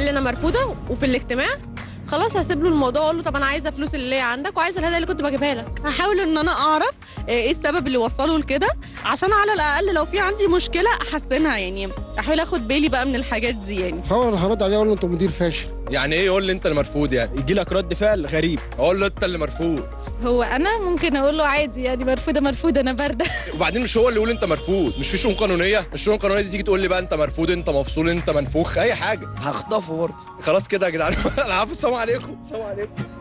قال لي انا مرفوضه وفي الاجتماع خلاص هسيب له الموضوع واقول له طب انا عايزه فلوس اللي هي عندك وعايزه الهدايا اللي كنت بجيبها لك هحاول ان انا اعرف ايه السبب اللي وصله لكده عشان على الاقل لو في عندي مشكله احسنها يعني احاول اخد بالي بقى من الحاجات دي يعني فورا هرد عليه اقول له انت مدير فاشل يعني ايه يقول لي انت اللي مرفوض يعني يجي لك رد فعل غريب اقول له انت اللي مرفوض هو انا ممكن اقول له عادي يعني مرفوضه مرفوضه انا بارده وبعدين مش هو اللي يقول انت مرفوض مش في شؤون قانونيه الشؤون القانونيه دي تيجي تقول لي بقى انت مرفوض انت مفصول انت منفوخ اي حاجه هخطفه برضه خلاص كده يا جدعان العفو السلام عليكم السلام عليكم